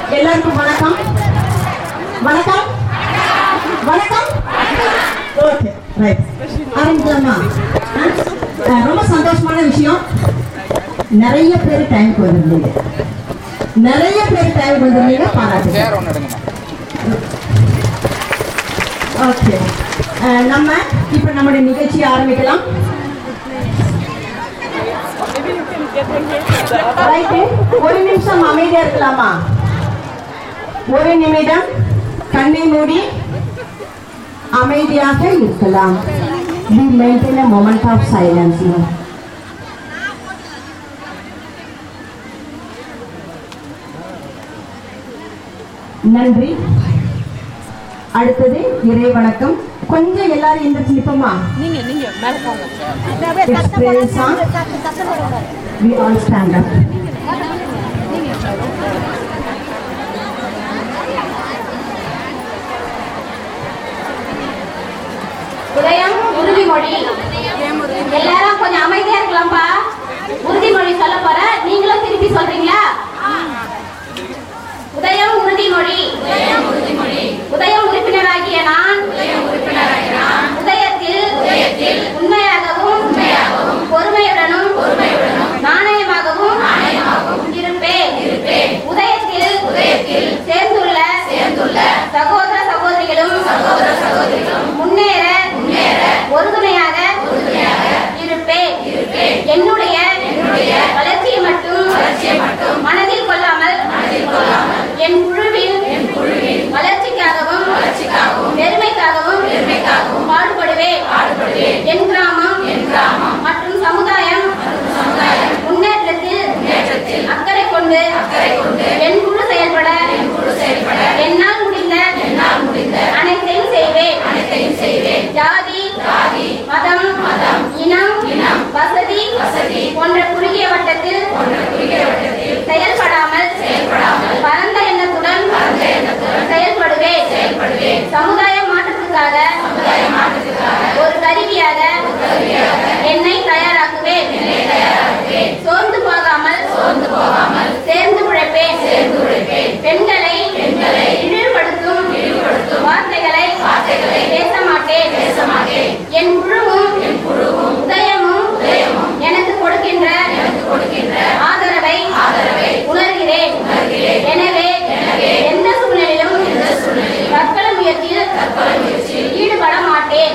எல்லாருக்கும் வணக்கம் வணக்கம் வணக்கம் ஓகே ரைட் ஆரம்பிக்கலாமா ஆ? ஆ, ரொம்ப சந்தோஷமான விஷயம் நிறைய பேர் டைமுக்கு வந்திருந்தீங்க நிறைய பேர் டைமுக்கு வந்திருந்தீங்க பாராட்டு சேர் ஒன்று எடுங்கம்மா ஓகே அஹ், நம்ம இப்போ நம்முடைய நிகழ்ச்சியை ஆரம்பிக்கலாம் ரைட்டு ஒரு நிமிஷம் அமைதியா இருக்கலாமா ஒரு நிமிடம் கண்ணை மூடி அமைதியாக இருக்கலாம் we maintain a moment of silence now. நன்றி அடுத்தது இறை வணக்கம் கொஞ்சம் எல்லாரும் எந்திரிச்சு நிப்போமா நீங்க நீங்க மேல போங்க It's praise song. We all stand up. உதயம் உறுதிமொழி எல்லாரும் கொஞ்சம் அமைதியா இருக்கலாம்ப்பா உறுதிமொழி சொல்ல போற நீங்களும் திருப்பி சொல்றீங்களா உதயம் உறுதிமொழி உதயம் உறுப்பினராகிய நான் உதயத்தில் உண்மையாகவும் பொறுமையுடனும் நாணயமாகவும் இருப்பேன் உதயத்தில் சேர்ந்துள்ள சகோதர சகோதரிகளும் முன்னேற உறுதுணையாக இருப்பேன் என்னுடைய வளர்ச்சியை மட்டும் மனதில் கொள்ளாமல் என் குழுவின் வளர்ச்சிக்காகவும் பெருமைக்காகவும் பாடுபடுவேன் என் கிராமம் மற்றும் சமுதாயம் முன்னேற்றத்தில் அக்கறை கொண்டு என் குழு செயல்பட என்னால் முடிந்த அனைத்தையும் செய்வேன் ஜாதி மதம் இனம் வசதி போன்ற குறுகிய வட்டத்தில் செயல்படாமல் பரந்த எண்ணத்துடன் செயல்படுவேன் சமுதாய மாற்றத்துக்காக ஒரு கருவியாக என்னை தயாராக்குவேன் சோர்ந்து போகாமல் சேர்ந்து உழைப்பேன் பெண்களை இழிவுபடுத்தும் வார்த்தைகளை பேச மாட்டேன் என் குழுவும் உதயமும் எனக்கு கொடுக்கின்ற ஆதரவை உணர்கிறேன் எனவே எந்த சூழ்நிலையிலும் தற்கொலை முயற்சியில் ஈடுபட மாட்டேன்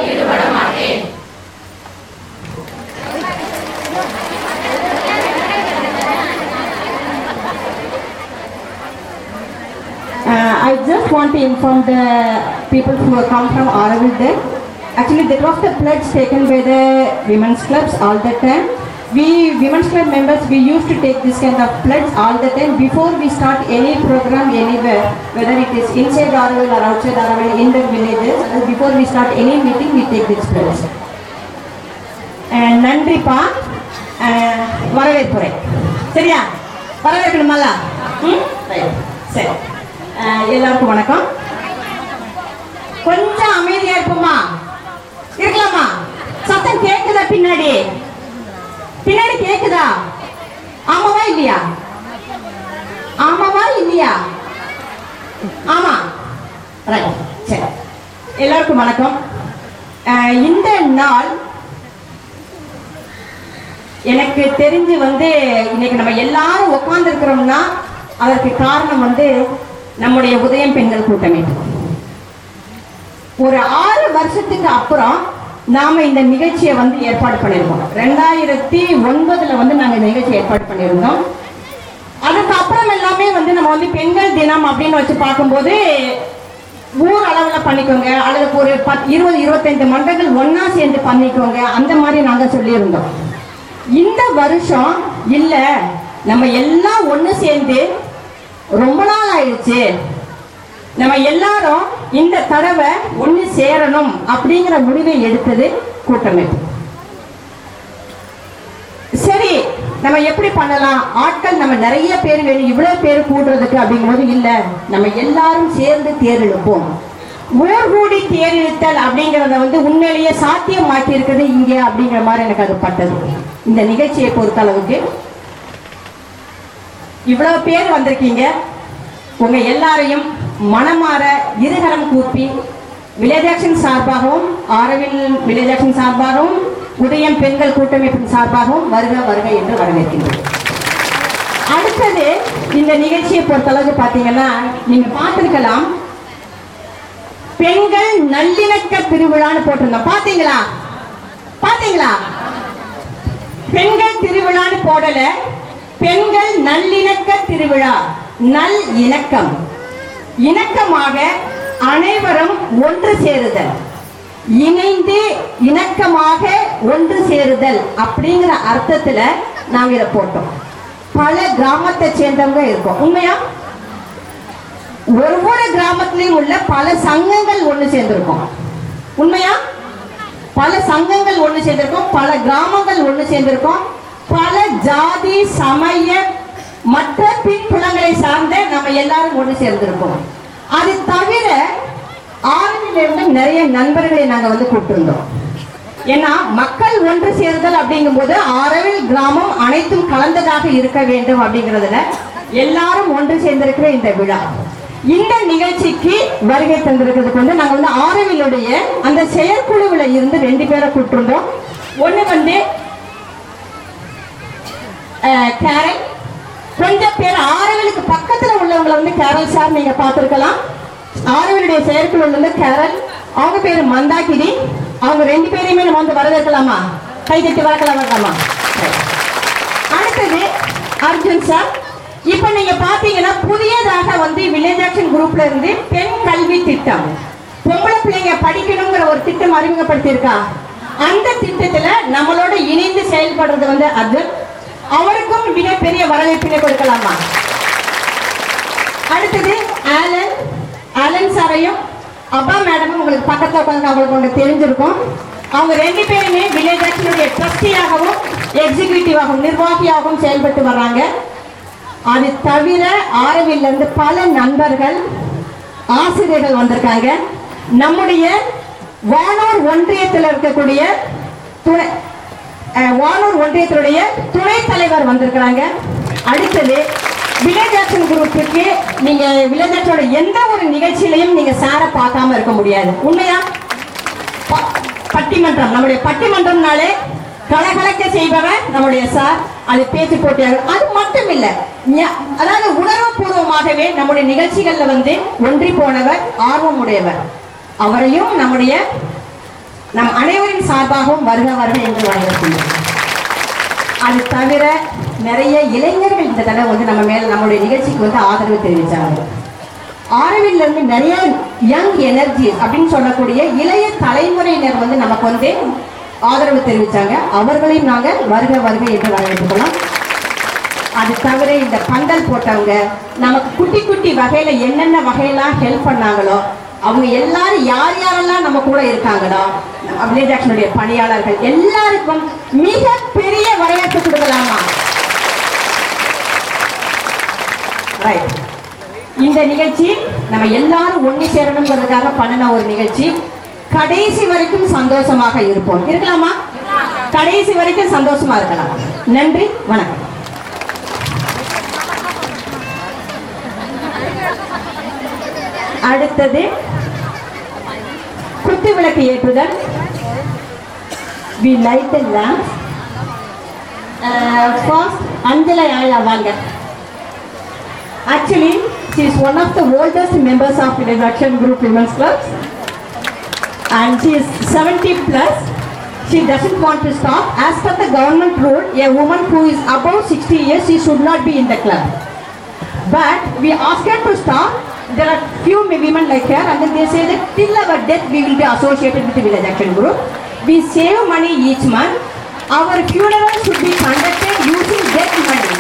Uh, I just want to inform the people who have come from Auroville there. Actually, that was the pledge taken by the women's clubs all the time. We women's club members, we used to take this kind of pledge all the time before we start any program anywhere, whether it is inside Auroville or outside Auroville, in the villages. uh, Before we start any meeting, we take this pledge. And நன்றிப்பா அஹ், வரவேற்புரை சரியா வரவேற்கணுமல்ல ம் சரி. சரி அஹ், எல்லாருக்கும் வணக்கம் கொஞ்சம் அமைதியா இருப்போமா இருக்கலாமா சத்தம் கேக்குதா பின்னாடி பின்னாடி கேக்குதா ஆமாவா இல்லையா ஆமாவா இல்லையா ஆமா ரைட் சரி எல்லாருக்கும் வணக்கம் அஹ், இந்த நாள் எனக்கு தெரிஞ்சு வந்து இன்னைக்கு நம்ம எல்லாரும் உட்கார்ந்து இருக்கிறோம்னா அதற்கு காரணம் வந்து நம்முடைய உதயம் பெண்கள் கூட்டமே ஒரு ஆறு வருஷத்துக்கு அப்புறம் நாம இந்த நிகழ்ச்சியை வந்து ஏற்பாடு பண்ணியிருக்கோம் ரெண்டாயிரத்தி ஒன்பதுல வந்து நாங்க இந்த நிகழ்ச்சி ஏற்பாடு பண்ணியிருந்தோம் அதுக்கப்புறம் எல்லாமே வந்து நம்ம வந்து பெண்கள் தினம் அப்படின்னு வச்சு பார்க்கும்போது ஊர் அளவுல பண்ணிக்கோங்க அல்லது ஒரு பத் இருபது இருபத்தைந்து மன்றங்கள் ஒண்ணா சேர்ந்து பண்ணிக்கோங்க அந்த மாதிரி நாங்க சொல்லியிருந்தோம் இந்த வருஷம் இல்ல நம்ம எல்லாம் ஒண்ணு சேர்ந்து ரொம்ப நாள் ஆயிடுச்சு நம்ம எல்லாரும் இந்த தடவை ஒண்ணு சேரணும் அப்படிங்கிற முடிவை எடுத்தது கூட்டமைப்பு சரி நம்ம எப்படி பண்ணலாம் ஆட்கள் நம்ம நிறைய பேர் வேணும் இவ்வளவு பேர் கூடுறதுக்கு அப்படிங்கும்போது இல்ல நம்ம எல்லாரும் சேர்ந்து தேர்ந்தெடுப்போம் ஊர் கூடி தேர்ந்தெடுத்தல் அப்படிங்கறத வந்து உண்மையிலேயே சாத்தியமாக்கி இருக்குது இங்க அப்படிங்கிற மாதிரி எனக்கு அது பட்டது இந்த நிகழ்ச்சியை பொறுத்த அளவுக்கு இவ்வளவு பேர் வந்திருக்கீங்க உங்க எல்லாரையும் மனமாற இருகரம் கூப்பி வில்லேஜ் ஆக்ஷன் சார்பாகவும் ஆரவில் வில்லேஜ் ஆக்ஷன் சார்பாகவும் உதயம் பெண்கள் கூட்டமைப்பின் சார்பாகவும் வருக வருக என்று வரவேற்கின்றோம் அடுத்தது இந்த நிகழ்ச்சியை பொறுத்தளவுக்கு பார்த்தீங்கன்னா நீங்க பார்த்திருக்கலாம் பெண்கள் நல்லிணக்க திருவிழான்னு போட்டிருந்தோம் பாத்தீங்களா பாத்தீங்களா பெண்கள் திருவிழான்னு போடல பெண்கள் நல்லிணக்க திருவிழா நல் இணக்கம் இணக்கமாக அனைவரும் ஒன்று சேருதல் இணைந்து இணக்கமாக ஒன்று சேருதல் அப்படிங்கிற அர்த்தத்துல நாங்க இதை போட்டோம் பல கிராமத்தை சேர்ந்தவங்க இருக்கோம் உண்மையா ஒவ்வொரு கிராமத்திலையும் உள்ள பல சங்கங்கள் ஒண்ணு சேர்ந்திருக்கும் உண்மையா பல சங்கங்கள் ஒண்ணு சேர்ந்திருக்கும் பல கிராமங்கள் ஒண்ணு சேர்ந்திருக்கும் பல ஜாதி சமய மற்ற பின்புலங்களை சார்ந்த நம்ம எல்லாரும் ஒண்ணு சேர்ந்திருக்கோம் அது தவிர ஆரம்பில இருந்து நிறைய நண்பர்களை நாங்க வந்து கூப்பிட்டிருந்தோம் ஏன்னா மக்கள் ஒன்று சேருதல் அப்படிங்கும்போது ஆரவில் கிராமம் அனைத்தும் கலந்ததாக இருக்க வேண்டும் அப்படிங்கிறதுல எல்லாரும் ஒன்று சேர்ந்திருக்கிற இந்த விழா இந்த நிகழ்ச்சிக்கு வருகை தந்திருக்கிறதுக்கு வந்து நாங்க வந்து ஆரவிலுடைய அந்த செயற்குழுவில் இருந்து ரெண்டு பேரை கூப்பிட்டிருந்தோம் ஒண்ணு வந்து அஹ், கேரல் கொஞ்சம் பேர் ஆரவிலுக்கு பக்கத்துல உள்ளவங்களை வந்து கேரல் சார் நீங்க பார்த்திருக்கலாம் ஆரவிலுடைய செயற்குழு வந்து கேரல் அவங்க பேரு மந்தாகிரி அவங்க ரெண்டு பேரையுமே நம்ம வந்து வரவேற்கலாமா கை தட்டி வரக்கலாம் வேண்டாமா சரி. அடுத்தது அர்ஜுன் சார் இப்போ நீங்க பாத்தீங்கன்னா புதியதாக வந்து வில்லேஜ் ஆக்ஷன் குரூப்ல இருந்து பெண் கல்வி திட்டம் பொம்பளை பிள்ளைங்க படிக்கணுங்கிற ஒரு திட்டம் அறிமுகப்படுத்தியிருக்கா அந்த திட்டத்துல நம்மளோட இணைந்து செயல்படுறது வந்து அர்ஜுன் அவருக்கும் மிகப்பெரிய வரவேற்பினை கொடுக்கலாமா அடுத்தது ஆலன் ஆலன் சாரையும் அப்பா மேடமும் உங்களுக்கு பக்கத்துல உட்காந்து அவங்களுக்கு உங்களுக்கு தெரிஞ்சிருக்கும் அவங்க ரெண்டு பேருமே வில்லேஜ் ஆக்ஷனுடைய ட்ரஸ்டியாகவும் எக்ஸிகியூட்டிவாகவும் நிர்வாகியாகவும் செயல்பட்டு வர்றாங்க அது தவிர ஆரவில்ல இருந்து பல நண்பர்கள் ஆசிரியர்கள் வந்திருக்காங்க நம்முடைய வானூர் ஒன்றியத்தில் இருக்கக்கூடிய துணை அஹ், வானூர் ஒன்றியத்தினுடைய துணைத் தலைவர் வந்திருக்கிறாங்க அடுத்தது வில்லேஜ் ஆக்ஷன் குரூப்புக்கு நீங்க வில்லேஜ் ஆக்ஷனோட எந்த ஒரு நிகழ்ச்சியிலையும் நீங்க சாரை பார்க்காம இருக்க முடியாது உண்மையா ப- பட்டிமன்றம் நம்முடைய பட்டிமன்றம்னாலே கலகலக்க செய்பவர் நம்முடைய சார் அது பேச்சு போட்டியாக அது மட்டும் இல்ல ஞ- அதாவது உணர்வுபூர்வமாகவே நம்முடைய நிகழ்ச்சிகள்ல வந்து ஒன்றி போனவர் ஆர்வம் உடையவர் அவரையும் நம்முடைய நம் அனைவரின் சார்பாகவும் வருக வருக என்று வரவேற்கின்றோம் அது தவிர நிறைய இளைஞர்கள் இந்த தடவை வந்து நம்ம மேல நம்மளுடைய நிகழ்ச்சிக்கு வந்து ஆதரவு தெரிவிச்சாங்க ஆரவில்ல இருந்து நிறைய யங் எனர்ஜி அப்படின்னு சொல்லக்கூடிய இளைய தலைமுறையினர் வந்து நமக்கு வந்து ஆதரவு தெரிவிச்சாங்க அவர்களையும் நாங்க வருக வருக என்று வரவேற்றுக்கலாம் அது தவிர இந்த பந்தல் போட்டவங்க நமக்கு குட்டி குட்டி வகையில என்னென்ன வகையெல்லாம் ஹெல்ப் பண்ணாங்களோ அவங்க எல்லாரும் யார் யாரெல்லாம் நம்ம கூட இருக்காங்களோ வில்லேஜ் ஆக்ஷனுடைய பணியாளர்கள் எல்லாருக்கும் மிக பெரிய வரவேற்பு கொடுக்கலாமா ரைட் இந்த நிகழ்ச்சி நம்ம எல்லாரும் ஒண்ணு சேரணுங்கிறதுக்காக பண்ணின ஒரு நிகழ்ச்சி கடைசி வரைக்கும் சந்தோஷமாக இருப்போம் இருக்கலாமா கடைசி வரைக்கும் சந்தோஷமா இருக்கலாம் நன்றி வணக்கம் அடுத்தது குத்து விளக்கு ஏற்றுதல் we light the lamps first Anjalai ஆயிலா வாங்க Actually, she is one of the oldest members of the Action Group Women's Clubs. And she is 70 plus. She doesn't want to stop. As per the government rule, a woman who is above 60 years, she should not be in the club. But we ask her to stop. There are few women like her, and then they say that till our death we will be associated with the Village Action Group. We save money each month. Our funeral should be conducted using death money.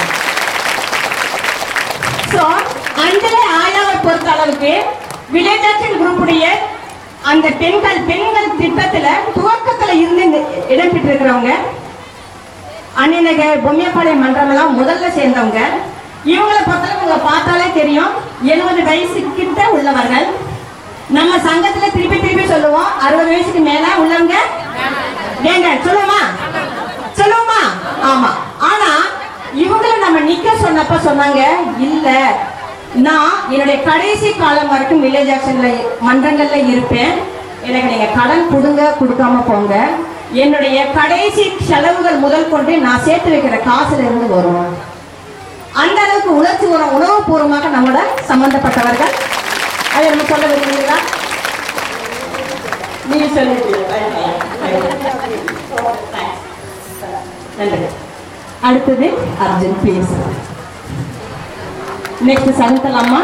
So Anjalai ஆயாவை பொறுத்த அளவுக்கு village action குரூப்புடைய அந்த பெண்கள் பெண்கள் திட்டத்துல துவக்கத்துல இருந்து இந்த இடம் பெற்றிருக்கிறவங்க அன்னிநகர் பொம்மையப்பாளையம் மன்றமெல்லாம் முதல்ல சேர்ந்தவங்க இவங்களை பொறுத்தளவு உங்களை பார்த்தாலே தெரியும் எழுபது வயசு கிட்ட உள்ளவர்கள் நம்ம சங்கத்துல திருப்பி திருப்பி சொல்லுவோம் அறுபது வயசுக்கு மேல உள்ளவங்க ஏங்க சொல்லுவோமா சொல்லுவோமா ஆமா ஆனா இவங்கள நம்ம நிக்க சொன்னப்ப சொன்னாங்க இல்ல நான் என்னுடைய கடைசி காலம் வரைக்கும் வில்லேஜ் ஆக்ஷன்ல மன்றங்கள்ல இருப்பேன் எனக்கு நீங்க கடன் கொடுங்க கொடுக்காம போங்க என்னுடைய கடைசி செலவுகள் முதல் கொண்டு நான் சேர்த்து வைக்கிற காசுல இருந்து வரும் அந்த அளவுக்கு உணர்ச்சி உணவு உணவுபூர்வமாக நம்மளோட சம்பந்தப்பட்டவர்கள் அதை நம்ம சொல்ல விரும்புகிறீங்களா நீங்க சொல்லுங்க நன்றி அடுத்தது அர்ஜுன் ப்ளீஸ் நெக்ஸ்ட் சகுந்தல் அம்மா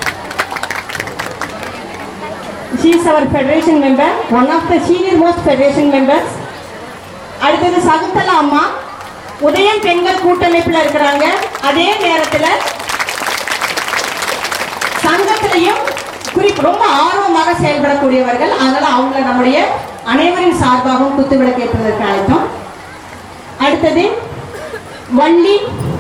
she is our federation member one of the senior most federation members அடுத்தது சகுந்தலா அம்மா உதயம் பெண்கள் கூட்டமைப்புல இருக்கிறாங்க அதே நேரத்துல சங்கத்திலையும் குறிப்பு ரொம்ப ஆர்வமாக செயல்படக்கூடியவர்கள் அதனால அவங்கள நம்முடைய அனைவரின் சார்பாகவும் குத்துவிளக்கு ஏற்றுவதற்கு அழைத்தோம் அடுத்தது Valli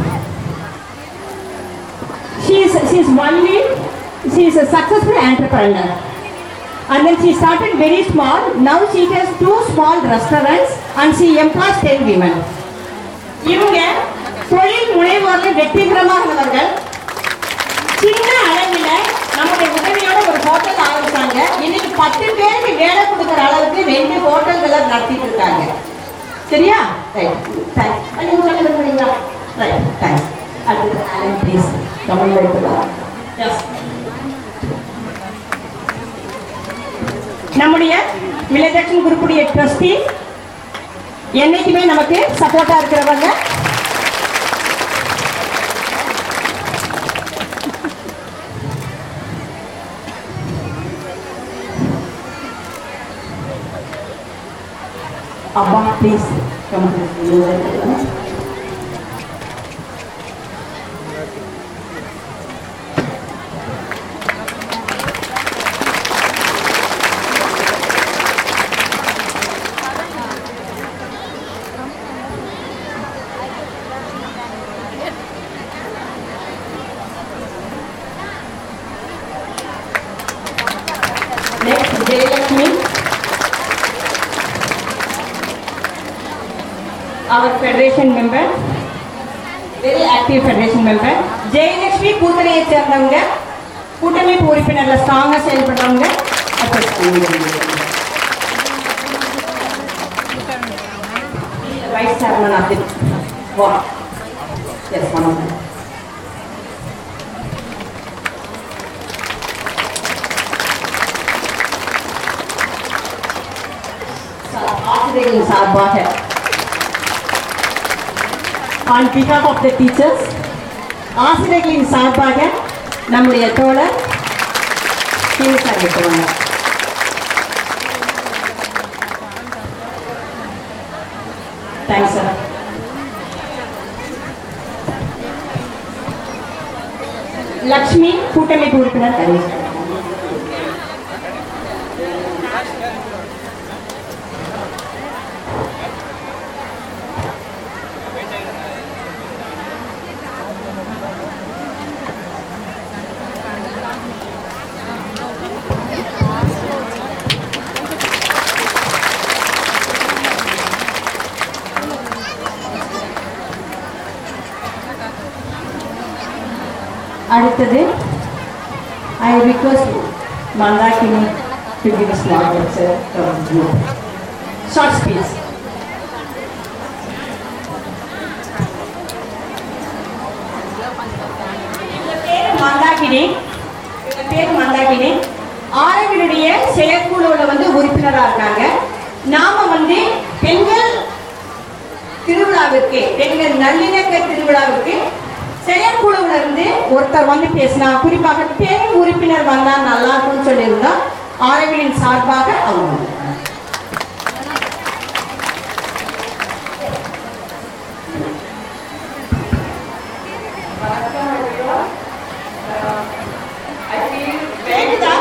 she is she is only she is a successful entrepreneur and then she started very small now she has two small restaurants and she employs 10 women இவங்க தொழில் முனைவோரில் வெற்றிகரமானவர்கள் சின்ன அளவில் நம்முடைய உதவியோட ஒரு ஹோட்டல் ஆரம்பிச்சாங்க இன்னைக்கு பத்து பேருக்கு வேலை கொடுக்குற அளவுக்கு ரெண்டு ஹோட்டல்களை நடத்திட்டு இருக்காங்க சரியா ரைட் தேங்க்ஸ் நீங்க சொல்ல விரும்புறீங்களா ரைட் தேங்க்ஸ் அடுத்தது ஆலன் ப்ளீஸ் தமிழ் வைக்கலாம் எஸ் நம்முடைய விலைதட்சன் குரூப்புடைய ட்ரஸ்டி என்னைக்குமே நமக்கு சப்போர்ட்டா இருக்கிறவங்க அப்பா ப்ளீஸ் நெக்ஸ்ட் ஜெயலட்சுமி அவர் federation member very active federation member Jayalakshmi கூட்டணியை சேர்ந்தவங்க கூட்டமைப்பு உறுப்பினர்ல ஸ்ட்ராங்கா செயல்படுறவங்க வைஸ் சேர்மன் ஆஃப் தி வா எஸ் ஒன் ஆஃப் ஆசிரியர்களின் சார்பாக on behalf of the teachers ஆசிரியர்களின் சார்பாக நம்முடைய தோழர் சீனிஸ் அறிவித்துவாங்க தேங்க்ஸ் சார் லக்ஷ்மி கூட்டமைப்பு உறுப்பினர் கணேஷ் அடுத்தது I request Mandakini to give a small lecture from the group. Short speech. இவங்க பேரு மந்தாகினி இவங்க பேரு மந்தாகினி ஆரவினுடைய செயற்குழுவில் வந்து உறுப்பினராக இருக்காங்க நாம வந்து பெண்கள் திருவிழாவிற்கு பெண்கள் நல்லிணக்க திருவிழாவிற்கு செயற்குழுவுல இருந்து ஒருத்தர் வந்து பேசினா குறிப்பாக பெண் உறுப்பினர் வந்தா நல்லா இருக்கும்னு சொல்லியிருந்தோம் ஆரவியின் சார்பாக அவங்க வந்தாங்க. கேக்குதா?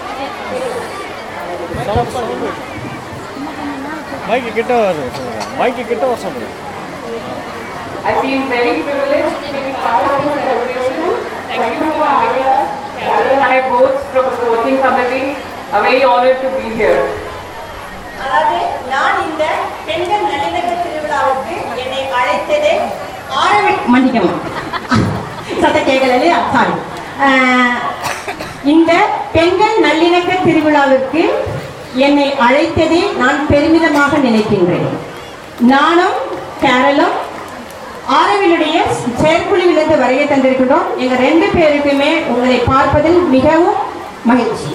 மைக்கு கிட்ட வர மைக்கு கிட்ட வர சொல்லுங்க I feel very privileged to be part of this celebration. Thank you for having us. Carol and I both from the coaching committee are very honored to be here. அதாவது நான் இந்த பெண்கள் நல்லிணக்க திருவிழாவுக்கு என்னை அழைத்ததே ஆரவி மன்னிக்கணும் சத்த கேட்கல இல்லையா சாரி ஆஹ், இந்த பெண்கள் நல்லிணக்க திருவிழாவிற்கு என்னை அழைத்ததே நான் பெருமிதமாக நினைக்கின்றேன் நானும் கேரளும் ஆரவிலுடைய செயற்குழுவிலிருந்து வருகை தந்திருக்கின்றோம் எங்க ரெண்டு பேருக்குமே உங்களை பார்ப்பதில் மிகவும் மகிழ்ச்சி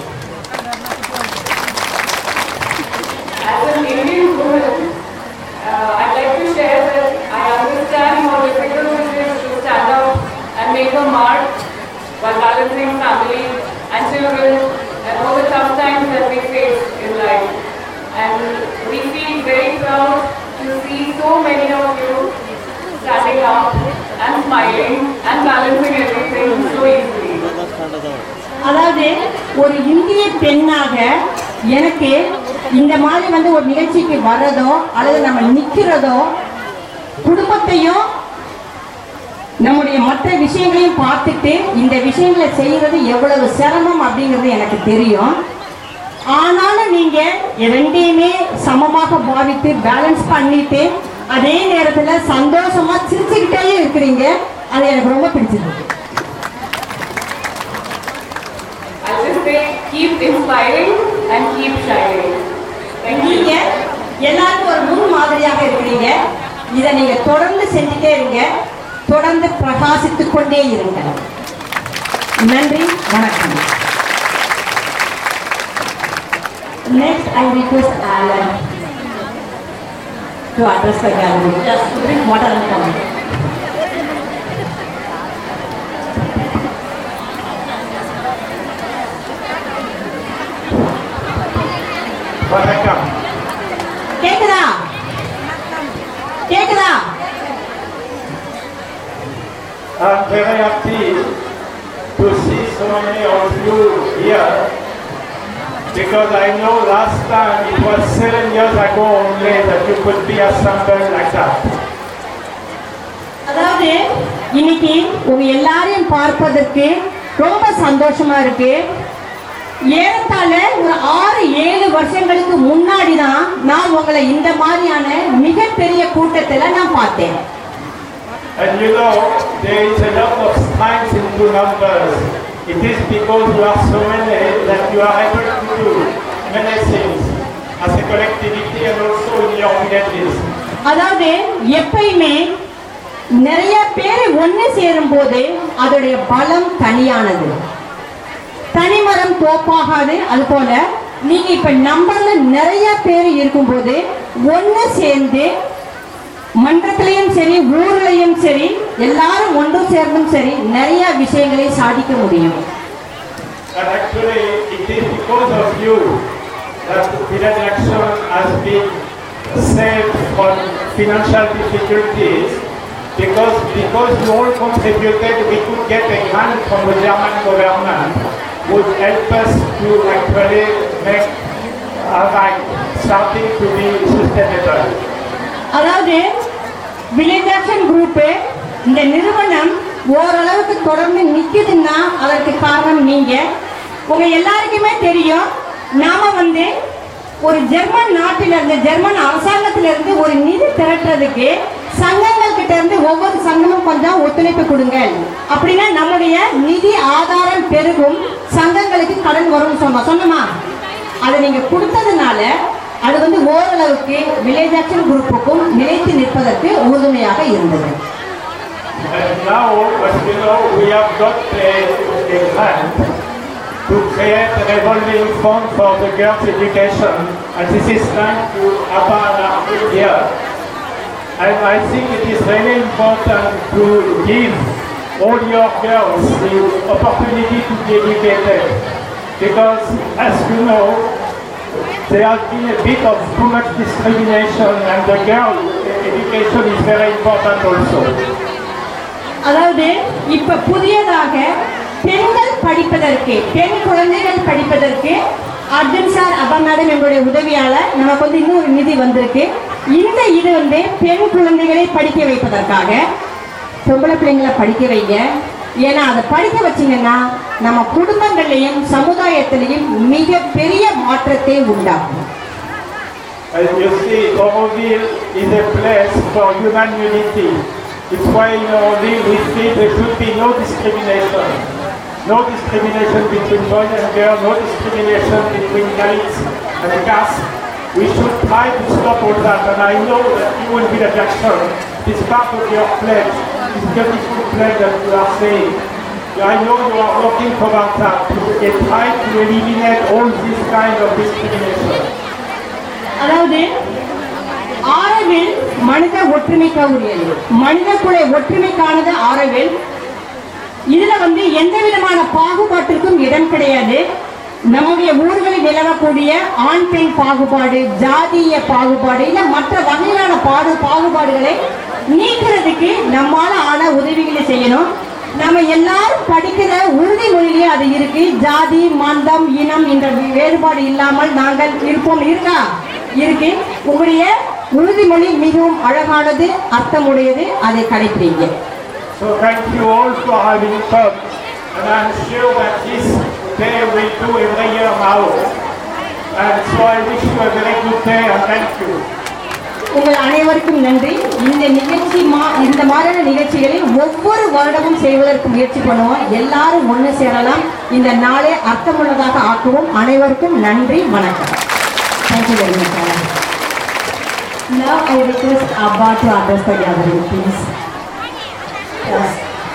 As an Indian woman, uh, I'd like to share that I understand how difficult it is to stand up and make a mark while balancing family and children and all the tough times that we face in life. And we feel very proud to see so many of you standing up and smiling and balancing everything so easily. அதாவது ஒரு இந்திய பெண்ணாக எனக்கு இந்த மாதிரி வந்து ஒரு நிகழ்ச்சிக்கு வர்றதோ அல்லது நம்ம நிக்கிறதோ குடும்பத்தையும் நம்முடைய மற்ற விஷயங்களையும் பார்த்துட்டு இந்த விஷயங்களை செய்யறது எவ்வளவு சிரமம் அப்படிங்கிறது எனக்கு தெரியும் ஆனாலும் நீங்க ரெண்டையுமே சமமாக பாவித்து பேலன்ஸ் பண்ணிட்டு அதே நேரத்துல சந்தோஷமா சிரிச்சுக்கிட்டே இருக்கிறீங்க அது எனக்கு ரொம்ப பிடிச்சிருக்கு I'll just say keep inspiring and keep shining. Thank you. நீங்க எல்லாருக்கும் ஒரு முன் மாதிரியாக இருக்கிறீங்க இதை நீங்க தொடர்ந்து செஞ்சுட்டே இருங்க தொடர்ந்து பிரகாசித்துக் கொண்டே இருங்க நன்றி வணக்கம் next I request Alan to address the gallery just drink water and come வணக்கம் கேக்குதா கேக்குதா I'm very happy to see so many of you here because I know last time it was seven years ago only that you could be assembled like that. அதாவது இன்னைக்கு உங்க எல்லாரையும் பார்ப்பதற்கு ரொம்ப சந்தோஷமா இருக்கு ஏறத்தாழ ஒரு ஆறு ஏழு வருஷங்களுக்கு முன்னாடி தான் நான் உங்களை இந்த மாதிரியான மிகப்பெரிய கூட்டத்துல நான் பார்த்தேன் And you know, there is a lot of strength into numbers. It is because you are so many that you are able to do many things as a collectivity and also in your villages. அதாவது எப்பயுமே நிறைய பேர் ஒண்ணு சேரும் போது அதோடைய பலம் தனியானது தனிமரம் தோப்பாகாது அது போல நீங்க இப்ப நம்பர்ல நிறைய பேர் இருக்கும்போது ஒண்ணு சேர்ந்து மன்றத்திலையும் சரி ஊர்லயும் சரி எல்லாரும் ஒன்று சேர்ந்தும் சரி நிறைய விஷயங்களை சாதிக்க முடியும் And actually, it is because of you that Village Action has been saved from financial difficulties. Because, because you all contributed, we could get a grant from the German government would help us to actually make Havai starting to be sustainable. அதாவது village action group இந்த நிறுவனம் ஓரளவுக்கு தொடர்ந்து நிக்குதுன்னா அதற்கு காரணம் நீங்க உங்க எல்லாருக்குமே தெரியும் நாம வந்து ஒரு ஜெர்மன் நாட்டில இருந்து ஜெர்மன் அரசாங்கத்தில இருந்து ஒரு நிதி திரட்டுறதுக்கு சங்கங்கள் கிட்ட இருந்து ஒவ்வொரு சங்கமும் கொஞ்சம் ஒத்துழைப்பு கொடுங்க அப்படின்னா நம்முடைய நிதி ஆதாரம் பெருகும் சங்கங்களுக்கு கடன் வரும்னு சொன்னோம் சொன்னோமா அதை நீங்க கொடுத்ததுனால அது வந்து ஓரளவுக்கு வில்லேஜ் ஆக்ஷன் குரூப்புக்கும் நிலைத்து நிற்பதற்கு உறுதுணையாக இருந்தது And now, as you know, we have got a, a grant to create a revolving fund for the girls' education, and this is thanks to Abba and Ahmed here. And I think it is really important to give all your girls the opportunity to be educated, because as you know, there has been a bit of too much discrimination, and the girl education is very important also. அதாவது இப்ப புதியதாக பெண்கள் படிப்பதற்கு பெண் குழந்தைகள் படிப்பதற்கு Arjun sir அப்பா madam எங்களுடைய உதவியால நமக்கு வந்து இன்னும் ஒரு நிதி வந்திருக்கு இந்த இது வந்து பெண் குழந்தைகளை படிக்க வைப்பதற்காக பொம்பளை பிள்ளைங்களை படிக்க வைங்க ஏன்னா அதை படிக்க வச்சீங்கன்னா நம்ம குடும்பங்கள்லையும் சமுதாயத்திலையும் மிக பெரிய மாற்றத்தை உண்டாகும் As you see, Auroville is a place for human unity. It's why in Auroville we feel there should be no discrimination. no discrimination between boys and girls, no discrimination between Dalits and castes. We should try to stop all that, and I know that you will be the Jackson. It's part of your pledge, this beautiful pledge that you are saying. I know you are working for that, to try to eliminate all this kind of discrimination. அதாவது ஆரவில் மனித ஒற்றுமைக்கு உரியது மனித குல ஒற்றுமைக்கானது ஆரவில் இதுல வந்து எந்த விதமான பாகுபாட்டிற்கும் இடம் கிடையாது நம்முடைய ஊர்களில் நிலவக்கூடிய ஆண் பெண் பாகுபாடு ஜாதிய பாகுபாடு இல்ல மற்ற வகையிலான பாடு பாகுபாடுகளை நீக்கிறதுக்கு நம்மால ஆன உதவிகளை செய்யணும் நம்ம எல்லாரும் படிக்கிற உறுதிமொழியிலே அது இருக்கு ஜாதி மந்தம் இனம் என்ற வேறுபாடு இல்லாமல் நாங்கள் இருப்போம் இருக்கா இருக்கு உங்களுடைய உறுதிமொழி மிகவும் அழகானது அர்த்தமுடையது அதை கடைபிடிங்க So thank you all for having come, and I'm sure that this day will do every year now. And so I wish you a very good day and thank you. உங்கள் அனைவருக்கும் நன்றி இந்த நிகழ்ச்சி மா இந்த மாதிரியான நிகழ்ச்சிகளில் ஒவ்வொரு வருடமும் செய்வதற்கு முயற்சி பண்ணுவோம் எல்லாரும் ஒன்று சேரலாம் இந்த நாளை அர்த்தமுள்ளதாக ஆக்குவோம் அனைவருக்கும் நன்றி வணக்கம் thank you very much Now I request Abba to address the gathering, please. Yes.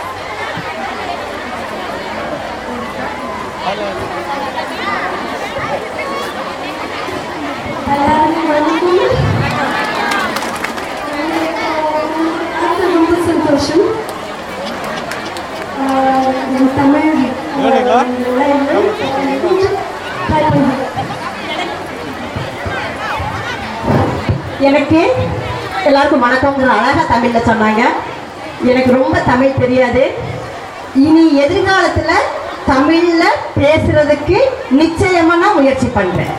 எல்லாருக்கும் வணக்கம் அது ரொம்ப சந்தோஷம் ஆஹ் என் தமிழ் இல்லைங்களா? நல்லா இல்லை. கொஞ்சம் try பண்ணுறேன் எனக்கு எல்லாருக்கும் வணக்கம்ங்கிற அழகா தமிழ்ல சொன்னாங்க எனக்கு ரொம்ப தமிழ் தெரியாது இனி எதிர்காலத்துல தமிழ்ல பேசுறதுக்கு நிச்சயமா நான் முயற்சி பண்றேன்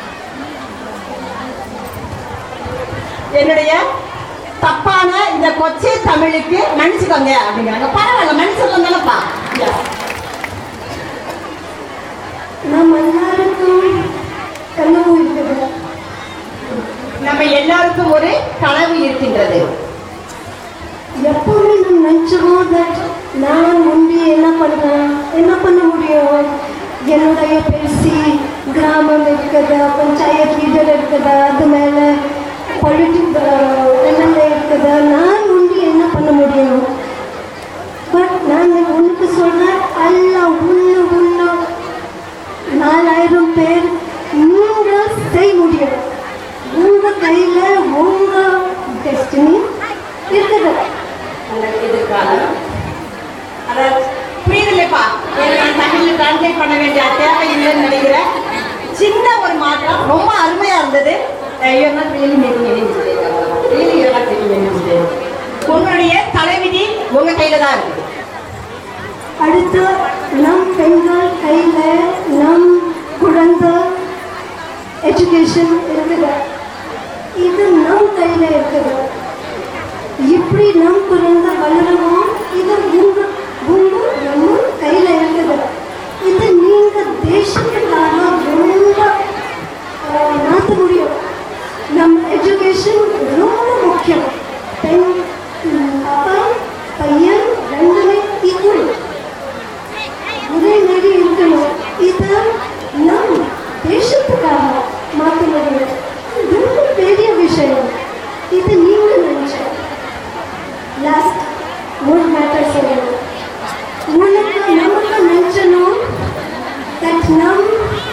என்னுடைய தப்பான இந்த கொச்சை தமிழுக்கு மன்னிச்சுக்கோங்க அப்படிங்கிறாங்க பரவாயில்ல மன்னிச்சிடலாம் தானப்பா நம்ம எல்லாருக்கும் கனவு இருக்குது நம்ம எல்லாருக்கும் ஒரு கனவு இருக்கின்றது எப்பவுமே நம்ம நினச்சிருவோம் that நான் முந்தி என்ன பண்ணுறேன் என்ன பண்ண முடியும் என்னுடைய பேசி கிராமம் இருக்குதா பஞ்சாயத்து லீடர் இருக்குதா அது மேலே பொலிட்டிக் எம்எல்ஏ இருக்குதா நான் முந்தி என்ன பண்ண முடியும் பட் நான் உனக்கு சொல்கிறேன் எல்லாம் ஒன்று ஒன்று நாலாயிரம் பேர் நீங்கள் செய்ய முடியும் உங்கள் கையில் உங்கள் டெஸ்டினி இருக்குது எதிர்காலம் அதாவது புரியுதில்லைப்பா நான் தமிழ்ல டிரான்ஸ்லேட் பண்ண வேண்டிய தேவை இல்லைன்னு நினைக்கிறேன் சின்ன ஒரு மாற்றம் ரொம்ப அருமையா இருந்தது you're not really making any mistake really you're not making any mistake உங்களுடைய தலைவிதி உங்க கையில தான் இருக்கு அடுத்து நம் பெண்கள் கையில் நம் குழந்தை எஜுகேஷன் இருக்குது இது நம் கையில் இருக்குது இப்படி நம் குழந்தை வளருமோ இது உங்க உங்க நம்ம கையில் இருக்குது இது நீங்கள் தேசத்துக்காக ரொம்ப ஆஹ், மாற்ற முடியும் நம்ம எஜுகேஷன் ரொம்ப முக்கியம் பெண் உம், அப்பா பையன் ரெண்டுமே ஈக்குவல் ஒரே மாதிரி இருக்கணும் இது நம் தேசத்துக்காக மாற்ற முடியும் இது ரொம்ப பெரிய விஷயம் இது நீங்கள் நினைச்ச லாஸ்ட் ஒரு மேட்டர் சொல்லணும் உனக்கு நமக்கு நினைச்சணும் தட் நம்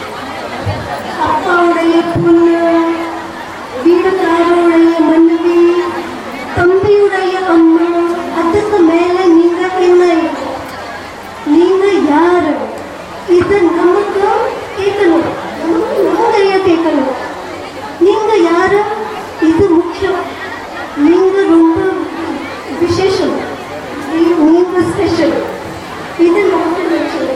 அப்பாவுடைய பொண்ணு வீட்டுக்காரோடைய மனைவி தம்பியுடைய அம்மா அதுக்கு மேலே நீங்க என்ன இருக்கணும் நீங்க யாரு இது நமக்கு கேட்கணும் நமக்கு நம்மளைய கேட்கணும் நீங்க யாரு இது முக்கியம் நீங்க ரொம்ப விசேஷம் நீ- நீங்க ஸ்பெஷல் இது நமக்கு நினைச்சது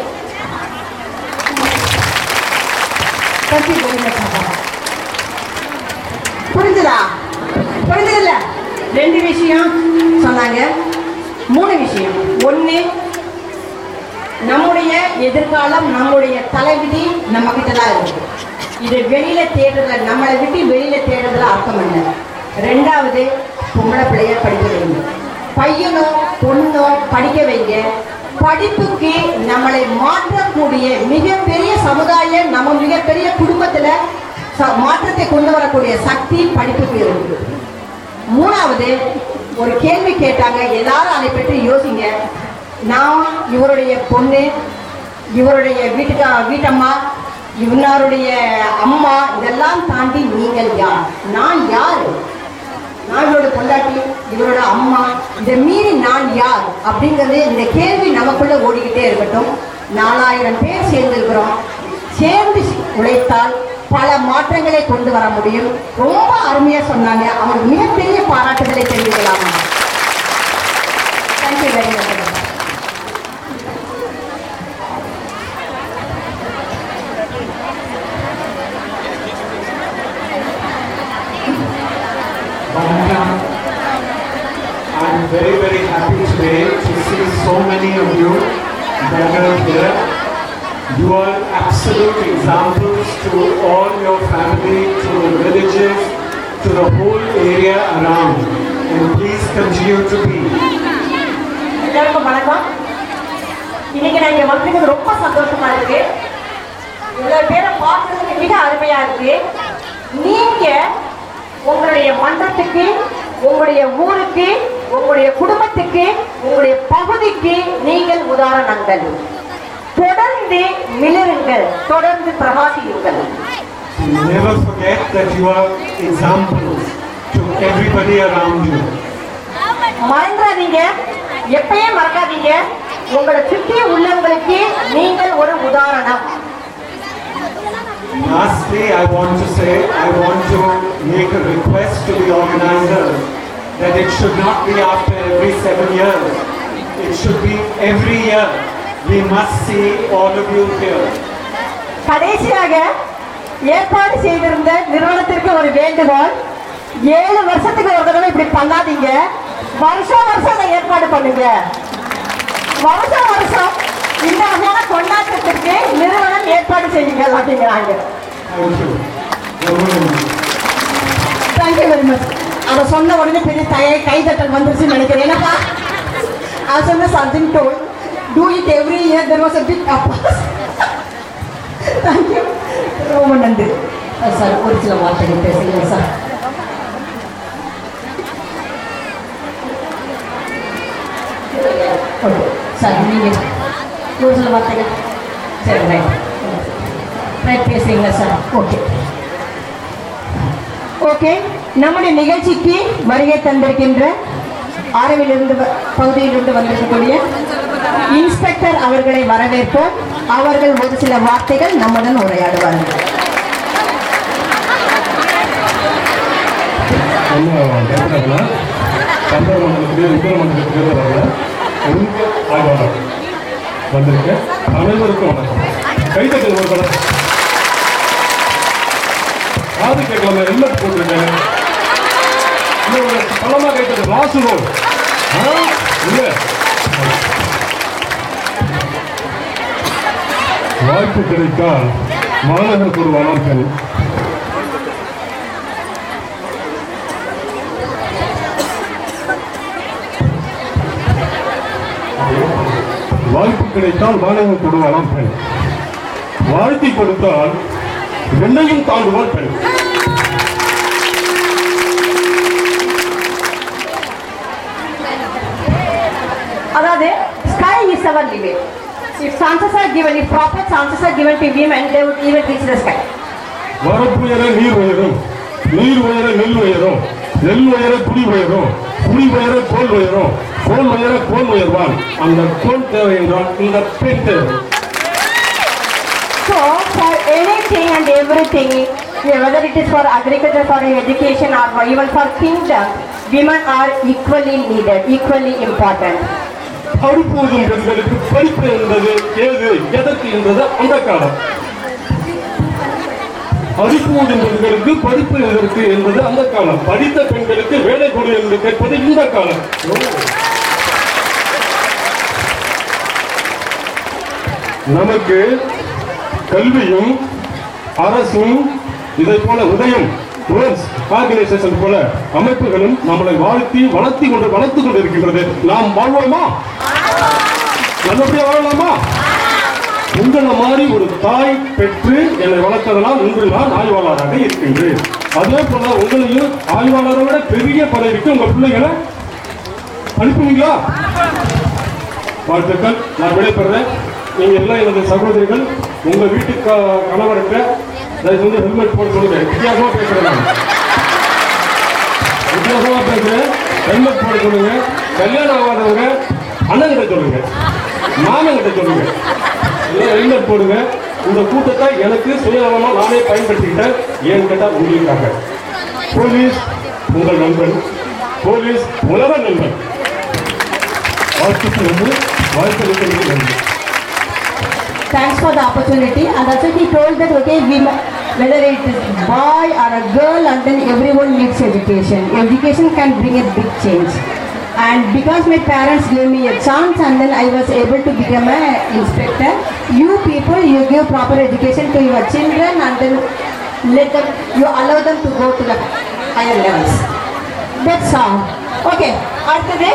Thank you very much, அப்பா. புரிஞ்சுதா புரிஞ்சுதுல்ல ரெண்டு விஷயம் சொன்னாங்க மூணு விஷயம் ஒண்ணு நம்முடைய எதிர்காலம் நம்முடைய தலைவிதி நம்ம கிட்ட தான் இருக்கு இது வெளியில தேடுறதுல நம்மளை விட்டு வெளியில தேடுறதுல அர்த்தம் இல்லை ரெண்டாவது பொம்பளை பிள்ளைய படிக்க வைங்க பையனோ பொண்ணோ படிக்க வைங்க படிப்புக்கு நம்மளை மாற்றக்கூடிய மிகப்பெரிய சமுதாயம் நம்ம மிகப்பெரிய குடும்பத்துல ச- மாற்றத்தை கொண்டு வரக்கூடிய சக்தி படிப்புக்கு இருக்குது மூணாவது ஒரு கேள்வி கேட்டாங்க எல்லாரும் அதை பற்றி யோசிங்க நான் இவருடைய பொண்ணு இவருடைய வீட்டுக்கா வீட்டம்மா இவனாருடைய அம்மா இதெல்லாம் தாண்டி நீங்கள் யார் நான் யார் நான் இவரோட பொண்டாட்டி இவரோட அம்மா இதை மீறி நான் யார் அப்படிங்கிறது இந்த கேள்வி நமக்குள்ள ஓடிக்கிட்டே இருக்கட்டும் நாலாயிரம் பேர் சேர்ந்திருக்கிறோம் சேர்ந்து உழைத்தால் பல மாற்றங்களை கொண்டு வர முடியும் ரொம்ப அருமையா சொன்னாங்க அவங்களுக்கு மிகப்பெரிய பாராட்டுதலை தெரிவிக்கலாமா thank you very much Bhavana, I'm very, very happy today to see so many of you gathered here. You are absolute examples to all your family, to the villages, to the whole area around. And please continue to be. எல்லாருக்கும் வணக்கம் இன்னைக்கு நான் இங்க வந்ததுக்கு ரொம்ப சந்தோஷமா இருக்கு இவ்வளவு பேரை பார்க்கறதுக்கு மிக அருமையா இருக்கு நீங்க உங்களுடைய மன்றத்துக்கு உங்களுடைய ஊருக்கு உங்களுடைய குடும்பத்துக்கு உங்களுடைய பகுதிக்கு நீங்கள் உதாரணங்கள் தொடர்ந்து மிளருங்கள் தொடர்ந்து பிரகாசியுங்கள் Never forget that you are examples to everybody around you. மறந்துடாதீங்க எப்பயே மறக்காதீங்க உங்களை சுற்றி உள்ளவங்களுக்கு நீங்கள் ஒரு உதாரணம் Lastly, I want to say, I want to make a request to the organizers that it should not be after every seven years. It should be every year. We must see all of you here. கடைசியாக ஏற்பாடு செய்திருந்த நிறுவனத்திற்கு ஒரு வேண்டுகோள் ஏழு வருஷத்துக்கு ஒரு தடவை இப்படி பண்ணாதீங்க வருஷம் வருஷம் அதை ஏற்பாடு பண்ணுங்க வருஷம் வருஷம் இந்த வகையான கொண்டாட்டத்திற்கு நிறுவனம் ஏற்பாடு செய்யுங்க அப்படிங்கிறாங்க Thank you. Everyone. Thank you very much அதை சொன்ன உடனே பெரிய தய கைதட்டல் வந்துருச்சுன்னு நினைக்கிறேன் என்னப்பா அது சொன்ன something told to it every year there was a big applause thank you ரொம்ப நன்றி சார் ஒரு சில வார்த்தைகள் பேசுங்க சார் ஓகே சார் நீங்கள் ஒரு சில வார்த்தைகள் சரி ரைட் ரைட் பேசுறீங்களா சார் ஓகே ஓகே நம்முடைய நிகழ்ச்சிக்கு வருகை தந்திருக்கின்ற ஆரவிலிருந்து வ- பகுதியிலிருந்து வந்திருக்கக்கூடிய இன்ஸ்பெக்டர் அவர்களை வரவேற்போம் அவர்கள் ஒரு சில வார்த்தைகள் நம்முடன் உரையாடுவார்கள் நம்ம கேட்கறதுல சந்தர மண்டலத்துக்கு உத்தர மண்டலத்துக்கு வரல உங்க ஆய்வாளர் வந்திருக்க அனைவருக்கும் வணக்கம் கைத்தட்டல் ஒரு படம் காது கேட்கலாம ஹெல்மெட் போட்டிருக்கேன் இன்னும் ஒரு பழமா கைத்தட்டு வாசுவோம் இல்ல வாய்ப்பு கிடைத்தால் மாநகருக்கு ஒரு வளர்ப்பேன் வாய்ப்பு கிடைத்தால் வானகம் கொடுவாளாம் பெண் வாழ்த்தி கொடுத்தால் என்னையும் தாண்டுவாள் பெண் அதாவது sky is our limit if chances are given if proper chances are given to women they would even reach the sky வரப்புயர நீர் உயரும் நீர் உயர நெல் உயரும் நெல் உயர குடி உயரும் குடி உயர கோல் உயரும் கோல் உயர கோல் உயர்வான் அந்த கோல் தேவை என்றால் இந்த பெண் தேவை So, for anything and everything, yeah, whether it is for agriculture, for education, or for even for kingdom, women are equally needed, equally important. படிப்போதும் பெண்களுக்கு படிப்பு என்பது ஏது எதற்கு என்பது அந்த காலம் படிப்போதும் பெண்களுக்கு படிப்பு எதற்கு என்பது அந்த காலம் படித்த பெண்களுக்கு வேலை கொடு என்று கேட்பது இந்த காலம் நமக்கு கல்வியும் அரசும் இதை போல உதயம் உமன்ஸ் ஆர்கனைசேஷன் போல அமைப்புகளும் நம்மளை வாழ்த்தி வளர்த்தி கொண்டு வளர்த்து கொண்டு இருக்கின்றது நாம் வாழ்வோமா நல்லபடியா வாழலாமா உங்களை மாதிரி ஒரு தாய் பெற்று என்னை வளர்த்ததனால் இன்று நான் ஆய்வாளராக இருக்கின்றேன் அதே போல உங்களையும் ஆய்வாளரை விட பெரிய பதவிக்கு உங்க பிள்ளைகளை அனுப்புவீங்களா வாழ்த்துக்கள் நான் விடைபெறேன் நீங்க எல்லாம் எனது சகோதரிகள் உங்க வீட்டு க- கணவர்கிட்ட தயவு செஞ்சு ஹெல்மெட் போட சொல்லுங்க வித்தியாசமா பேசுறேன் நான் வித்தியாசமா பேசுறேன் ஹெல்மெட் போட சொல்லுங்க கல்யாணம் ஆகாதவங்க அண்ணன் கிட்ட சொல்லுங்க மாமன் கிட்ட சொல்லுங்க எல்லாம் ஹெல்மெட் போடுங்க இந்த கூட்டத்தை எனக்கு சுயநலமா நானே பயன்படுத்திக்கிட்டேன் ஏன்னு கேட்டா உங்களுக்காக போலீஸ் உங்கள் நண்பன் போலீஸ் உலக நண்பன் வாழ்த்துக்கள் வந்து வாழ்த்துக்களுக்கு நன்றி Thanks for the opportunity. And also he told that okay, we, whether it is boy or a girl, and then everyone needs education. Education can bring a big change. And because my parents gave me a chance, and then I was able to become a inspector. You people, you give proper education to your children, and then let them, you allow them to go to the higher levels. That's all. Okay. அடுத்தது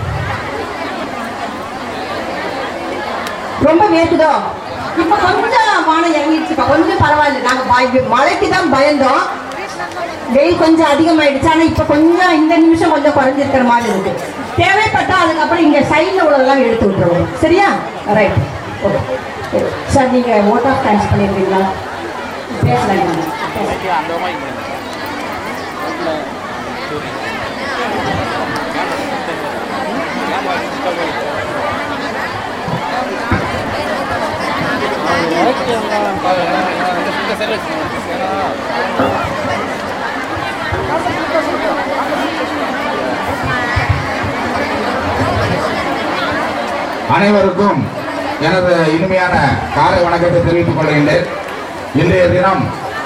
ரொம்ப வேர்க்குதோ இப்ப கொஞ்சம் வானம் இறங்கிடுச்சுப்பா கொஞ்சம் பரவாயில்ல நாங்க பய மழைக்கு தான் பயந்தோம் வெயில் கொஞ்சம் அதிகமாயிடுச்சு ஆனா இப்ப கொஞ்சம் இந்த நிமிஷம் கொஞ்சம் குறைஞ்சிருக்கிற மாதிரி இருக்கு தேவைப்பட்டா அதுக்கப்புறம் இங்க சைட்ல உள்ளதெல்லாம் எடுத்து விட்டுருவோம் சரியா ரைட் ஓகே சார் நீங்க ஓட் ஆஃப் தேங்க்ஸ் பண்ணிருக்கீங்களா பேசலாம் அனைவருக்கும் எனது இனிமையான காலை வணக்கத்தை தெரிவித்துக் கொள்கின்றேன் இன்றைய தினம்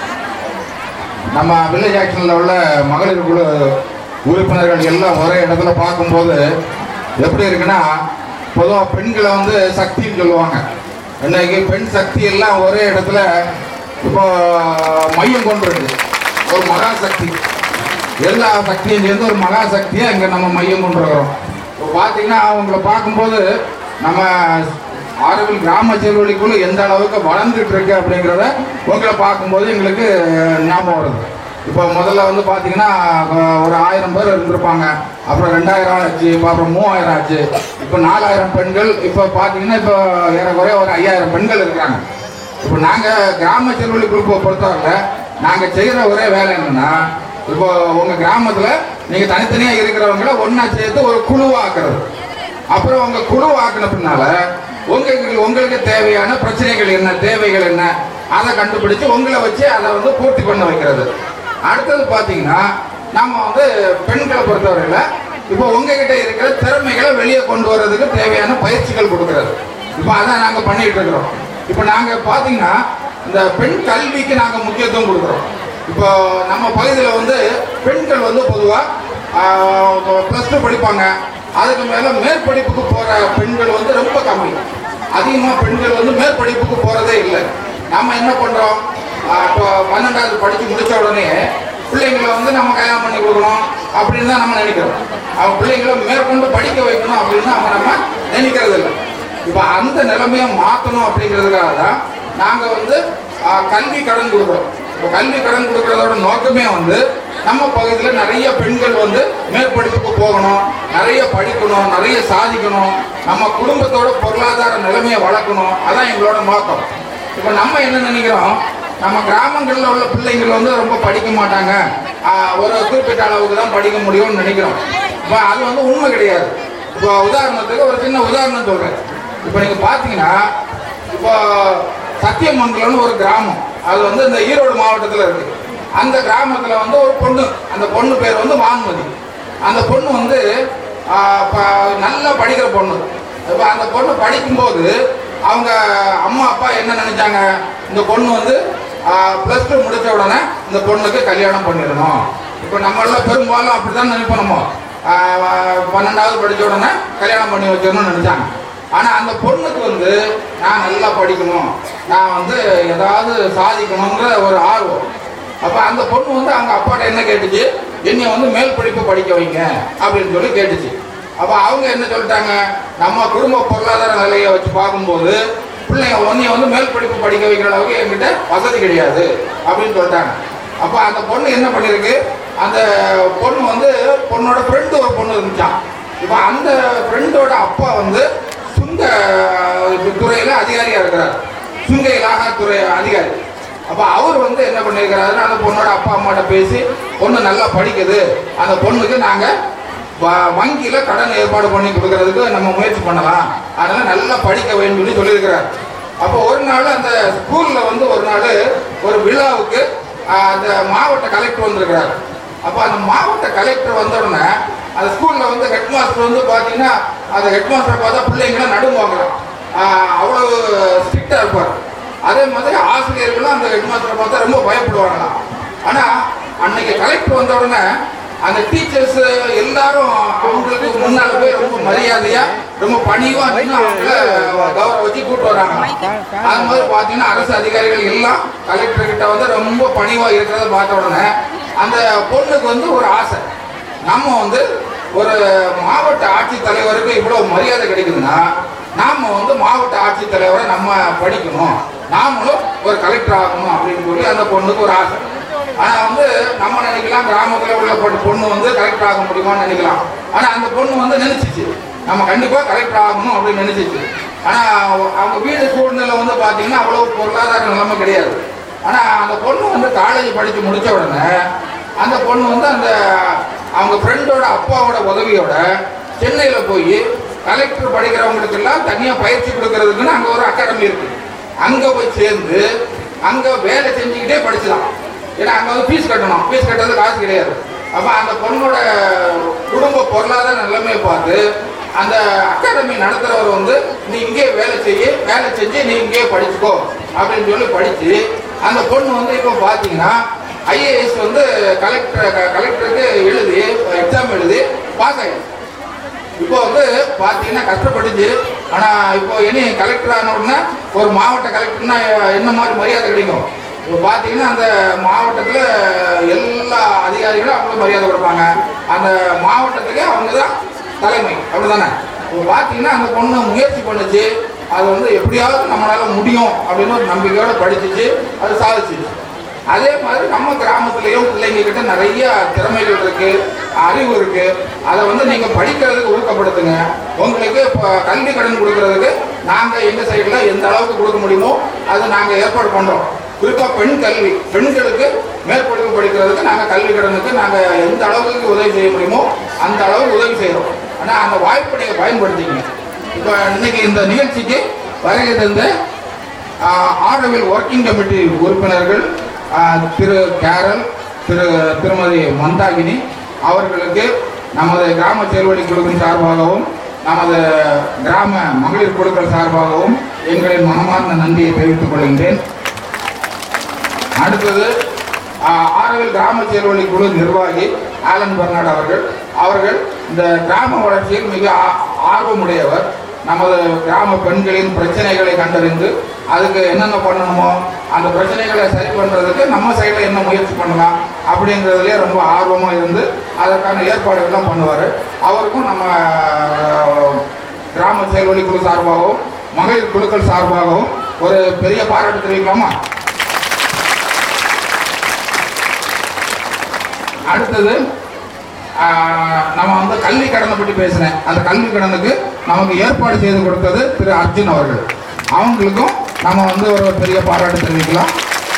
நம்ம வில்லேஜ் ஆக்ஷனில் உள்ள மகளிர் குழு உறுப்பினர்கள் எல்லாம் ஒரே இடத்துல பார்க்கும்போது எப்படி இருக்குன்னா பொதுவாக பெண்களை வந்து சக்தின்னு சொல்லுவாங்க இன்னைக்கு பெண் சக்தி எல்லாம் ஒரே இடத்துல இப்போ மையம் கொண்டிருக்கு ஒரு மகா சக்தி எல்லா சக்தியும் சேர்ந்து ஒரு மகா சக்தியை இங்கே நம்ம மையம் கொண்டிருக்கிறோம் இப்போ பார்த்தீங்கன்னா அவங்கள பார்க்கும்போது நம்ம ஆரோவில் கிராம செல்வழிக்குள்ள எந்த அளவுக்கு வளர்ந்துட்டு இருக்கு அப்படிங்கிறத உங்களை பார்க்கும்போது எங்களுக்கு ஞாபகம் வருது இப்போ முதல்ல வந்து பார்த்தீங்கன்னா அஹ், ஒரு ஆயிரம் பேர் இருந்திருப்பாங்க அப்புறம் ரெண்டாயிரம் ஆச்சு இப்போ அப்புறம் மூவாயிரம் ஆச்சு இப்போ நாலாயிரம் பெண்கள் இப்போ பார்த்தீங்கன்னா இப்போ ஏறக்குறைய ஒரு ஐயாயிரம் பெண்கள் இருக்கிறாங்க இப்போ நாங்கள் கிராம செல்வழி குரூப்பை பொறுத்தவரை நாங்கள் செய்கிற ஒரே வேலை என்னன்னா இப்போ உங்கள் கிராமத்தில் நீங்கள் தனித்தனியாக இருக்கிறவங்கள ஒன்றா சேர்த்து ஒரு குழுவாக்குறது அப்புறம் உங்க குழு ஆக்கின பின்னால உங்களுக்கு உங்களுக்கு தேவையான பிரச்சனைகள் என்ன தேவைகள் என்ன அதை கண்டுபிடிச்சு உங்களை வச்சு அதை வந்து பூர்த்தி பண்ண வைக்கிறது அடுத்தது பார்த்தீங்கன்னா நம்ம வந்து பெண்களை பொறுத்தவரையில் இப்போ உங்ககிட்ட இருக்கிற திறமைகளை வெளியே கொண்டு வர்றதுக்கு தேவையான பயிற்சிகள் கொடுக்கறது இப்போ அதான் நாங்கள் பண்ணிட்டு இருக்கிறோம் இப்போ நாங்கள் பார்த்தீங்கன்னா இந்த பெண் கல்விக்கு நாங்கள் முக்கியத்துவம் கொடுக்குறோம் இப்போ நம்ம பகுதியில் வந்து பெண்கள் வந்து பொதுவாக ப்ளஸ் டூ படிப்பாங்க அதுக்கு மேலே மேற்படிப்புக்கு போகிற பெண்கள் வந்து ரொம்ப கம்மி அதிகமாக பெண்கள் வந்து மேற்படிப்புக்கு போகிறதே இல்லை நம்ம என்ன பண்ணுறோம் இப்போ பன்னெண்டாவது படித்து முடிச்ச உடனே பிள்ளைங்களை வந்து நம்ம கல்யாணம் பண்ணி கொடுக்கணும் அப்படின்னு தான் நம்ம நினைக்கிறோம் அவங்க பிள்ளைங்களை மேற்கொண்டு படிக்க வைக்கணும் அப்படின்னு அவங்க நம்ம நினைக்கிறது இல்லை இப்போ அந்த நிலைமையை மாற்றணும் அப்படிங்கிறதுக்காக தான் நாங்கள் வந்து ஆ, கல்வி கடன் கொடுக்குறோம் இப்போ கல்வி கடன் கொடுக்கறதோட நோக்கமே வந்து நம்ம பகுதியில் நிறைய பெண்கள் வந்து மேற்படிப்புக்கு போகணும் நிறைய படிக்கணும் நிறைய சாதிக்கணும் நம்ம குடும்பத்தோட பொருளாதார நிலைமையை வளர்க்கணும் அதான் எங்களோட நோக்கம் இப்போ நம்ம என்ன நினைக்கிறோம் நம்ம கிராமங்களில் உள்ள பிள்ளைங்கள் வந்து ரொம்ப படிக்க மாட்டாங்க ஆ, ஒரு குறிப்பிட்ட அளவுக்கு தான் படிக்க முடியும்னு நினைக்கிறோம் இப்போ அது வந்து உண்மை கிடையாது இப்போ உதாரணத்துக்கு ஒரு சின்ன உதாரணம் சொல்கிறேன் இப்போ நீங்கள் பார்த்தீங்கன்னா இப்போ சத்தியமங்கலம்னு ஒரு கிராமம் அது வந்து இந்த ஈரோடு மாவட்டத்தில் இருக்கு அந்த கிராமத்தில் வந்து ஒரு பொண்ணு அந்த பொண்ணு பேர் வந்து வான்மதி அந்த பொண்ணு வந்து ஆ, ப- நல்லா படிக்கிற பொண்ணு இப்போ அந்த பொண்ணு படிக்கும்போது அவங்க அம்மா அப்பா என்ன நினைச்சாங்க இந்த பொண்ணு வந்து ப்ளஸ் டூ முடிச்ச உடனே இந்த பொண்ணுக்கு கல்யாணம் பண்ணிடணும் இப்போ நம்மளாம் பெரும்பாலும் அப்படி தான் நினைப்போம் நம்ம ஆ, பன்னெண்டாவது படிச்ச உடனே கல்யாணம் பண்ணி வச்சிடணும்னு நினைச்சாங்க ஆனால் அந்த பொண்ணுக்கு வந்து நான் நல்லா படிக்கணும் நான் வந்து ஏதாவது சாதிக்கணுங்கிற ஒரு ஆர்வம் அப்போ அந்த பொண்ணு வந்து அவங்க அப்பாட்ட என்ன கேட்டுச்சு என்னை வந்து மேல் படிப்பு படிக்க வைங்க அப்படின்னு சொல்லி கேட்டுச்சு அப்போ அவங்க என்ன சொல்லிட்டாங்க நம்ம குடும்ப பொருளாதார நிலையை வச்சு பார்க்கும்போது பிள்ளைங்க ஒன்றைய வந்து மேல் படிப்பு படிக்க வைக்கிற அளவுக்கு என்கிட்ட வசதி கிடையாது அப்படின்னு சொல்லிட்டாங்க அப்போ அந்த பொண்ணு என்ன பண்ணியிருக்கு அந்த பொண்ணு வந்து பொண்ணோட ஃப்ரெண்டு ஒரு பொண்ணு இருந்துச்சான் இப்போ அந்த ஃப்ரெண்டோட அப்பா வந்து சுங்க துறையில் அதிகாரியாக இருக்கிறார் சுங்க இலாகா துறை அதிகாரி அப்போ அவர் வந்து என்ன பண்ணியிருக்கிறாரு அந்த பொண்ணோட அப்பா அம்மாட்ட பேசி பொண்ணு நல்லா படிக்குது அந்த பொண்ணுக்கு நாங்கள் வங்கியில் கடன் ஏற்பாடு பண்ணி கொடுக்கறதுக்கு நம்ம முயற்சி பண்ணலாம் அதனால நல்லா படிக்க வேண்டும் சொல்லி சொல்லியிருக்கிறார் அப்போ ஒரு நாள் அந்த ஸ்கூலில் வந்து ஒரு நாள் ஒரு விழாவுக்கு ஆஹ், அந்த மாவட்ட கலெக்டர் வந்திருக்கிறார் அப்போ அந்த மாவட்ட கலெக்டர் வந்த உடனே அந்த ஸ்கூலில் வந்து ஹெட் மாஸ்டர் வந்து பார்த்தீங்கன்னா அந்த ஹெட் மாஸ்டரை பார்த்தா பிள்ளைங்களாம் நடுங்குவாங்களாம் ஆஹ், அவ்வளவு ஸ்ட்ரிக்டாக இருப்பார் அதே மாதிரி ஆசிரியர்களும் அந்த ஹெட் மாஸ்டரை பார்த்தா ரொம்ப பயப்படுவாங்களாம் ஆனால் அன்னைக்கு கலெக்டர் வந்த உடனே அந்த டீச்சர்ஸ் எல்லாரும் அவங்களுக்கு முன்னால போய் ரொம்ப மரியாதையா ரொம்ப பணிவா நின்னு அவங்கள கௌரவ வச்சு கூட்டு வராங்க அது மாதிரி பாத்தீங்கன்னா அரசு அதிகாரிகள் எல்லாம் கலெக்டர் கிட்ட வந்து ரொம்ப பணிவா இருக்கிறத பார்த்த உடனே அந்த பொண்ணுக்கு வந்து ஒரு ஆசை நம்ம வந்து ஒரு மாவட்ட ஆட்சித்தலைவருக்கு இவ்வளவு மரியாதை கிடைக்குதுன்னா நாம வந்து மாவட்ட ஆட்சித்தலைவரை நம்ம படிக்கணும் நாமளும் ஒரு கலெக்டர் ஆகணும் அப்படின்னு சொல்லி அந்த பொண்ணுக்கு ஒரு ஆசை ஆனா வந்து நம்ம நினைக்கலாம் கிராமத்துல உள்ள பொ- பொண்ணு வந்து கலெக்டர் ஆக முடியுமான்னு நினைக்கலாம் ஆனா அந்த பொண்ணு வந்து நினைச்சிச்சு நம்ம கண்டிப்பா கலெக்டர் ஆகணும் அப்படின்னு நினைச்சிச்சு ஆனா அவ- அவங்க வீடு சூழ்நிலை வந்து பாத்தீங்கன்னா அவ்வளவு பொருளாதார நிலைமை கிடையாது ஆனா அந்த பொண்ணு வந்து காலேஜ் படிச்சு முடிச்ச உடனே அந்த பொண்ணு வந்து அந்த அவங்க ஃப்ரெண்டோட அப்பாவோட உதவியோட சென்னையில போய் கலெக்டர் படிக்கிறவங்களுக்கு எல்லாம் தனியா பயிற்சி கொடுக்கறதுக்குன்னு அங்க ஒரு அகாடமி இருக்கு அங்க போய் சேர்ந்து அங்க வேலை செஞ்சுக்கிட்டே படிச்சலாம் ஏன்னா அங்க வந்து ஃபீஸ் கட்டணும் ஃபீஸ் கட்டுறது காசு கிடையாது அப்ப அந்த பொண்ணோட குடும்ப பொருளாதார நிலைமையை பார்த்து அந்த அகாடமி நடத்துறவர் வந்து நீ இங்கே வேலை செய்ய வேலை செஞ்சு நீ இங்கே படிச்சுக்கோ அப்படின்னு சொல்லி படிச்சு அந்த பொண்ணு வந்து இப்போ பார்த்தீங்கன்னா ஐஏஎஸ் வந்து கலெக்டர் கலெக்டருக்கு எழுதி எக்ஸாம் எழுதி பாஸ் ஆயிடுச்சு இப்போ வந்து பார்த்தீங்கன்னா கஷ்டப்பட்டுச்சு ஆனால் இப்போ இனி கலெக்டர் ஆன உடனே ஒரு மாவட்ட கலெக்டர்னா என்ன மாதிரி மரியாதை கிடைக்கும் இப்போ பார்த்தீங்கன்னா அந்த மாவட்டத்தில் எல்லா அதிகாரிகளும் அவங்களுக்கு மரியாதை கொடுப்பாங்க அந்த மாவட்டத்துக்கு அவங்க தான் தலைமை அப்படிதானே இப்போ பார்த்தீங்கன்னா அந்த பொண்ணு முயற்சி பண்ணுச்சு அது வந்து எப்படியாவது நம்மளால முடியும் அப்படின்னு ஒரு நம்பிக்கையோட படிச்சுச்சு அது சாதிச்சுச்சு அதே மாதிரி நம்ம கிராமத்துலயும் பிள்ளைங்க கிட்ட நிறைய திறமைகள் இருக்கு அறிவு இருக்கு அதை வந்து நீங்க படிக்கிறதுக்கு ஊக்கப்படுத்துங்க உங்களுக்கு இப்போ கல்வி கடன் கொடுக்கறதுக்கு நாங்க எங்க சைடுல எந்த அளவுக்கு கொடுக்க முடியுமோ அதை நாங்க ஏற்பாடு பண்றோம் குறிப்பா பெண் கல்வி பெண்களுக்கு மேற்படிப்பு படிக்கிறதுக்கு நாங்க கல்வி கடனுக்கு நாங்க எந்த அளவுக்கு உதவி செய்ய முடியுமோ அந்த அளவுக்கு உதவி செய்யறோம் ஆனா அந்த வாய்ப்பை நீங்க பயன்படுத்திக்கங்க இப்போ இன்னைக்கு இந்த நிகழ்ச்சிக்கு வருகை தந்த ஆஹ் ஆரோவில் ஒர்க்கிங் கமிட்டி உறுப்பினர்கள் ஆஹ் திரு கேரல் திரு திருமதி மந்தாகினி அவர்களுக்கு நமது கிராம செயல்வழி குழுவின் சார்பாகவும் நமது கிராம மகளிர் குழுக்கள் சார்பாகவும் எங்களின் மனமார்ந்த நன்றியை தெரிவித்துக் கொள்கின்றேன் அடுத்தது ஆஹ், ஆரோவில் கிராம செயல்வழி குழு நிர்வாகி ஆலன் பெர்னாட் அவர்கள் அவர்கள் இந்த கிராம வளர்ச்சியில் மிக ஆ- ஆர்வமுடையவர் நமது கிராம பெண்களின் பிரச்சனைகளை கண்டறிந்து அதுக்கு என்னென்ன பண்ணணுமோ அந்த பிரச்சனைகளை சரி பண்றதுக்கு நம்ம சைடில் என்ன முயற்சி பண்ணலாம் அப்படிங்கிறதுலே ரொம்ப ஆர்வமாக இருந்து அதற்கான ஏற்பாடுகள்லாம் பண்ணுவார் அவருக்கும் நம்ம ஆஹ், கிராம செயல்வழி குழு சார்பாகவும் மகளிர் குழுக்கள் சார்பாகவும் ஒரு பெரிய பாராட்டு தெரிவிக்கலாமா அடுத்தது ஆஹ், நம்ம வந்து கல்வி கடனை பற்றி பேசினேன் அந்த கல்வி கடனுக்கு நமக்கு ஏற்பாடு செய்து கொடுத்தது திரு அர்ஜுன் அவர்கள் அவங்களுக்கும் நம்ம வந்து ஒரு பெரிய பாராட்டு தெரிவிக்கலாம்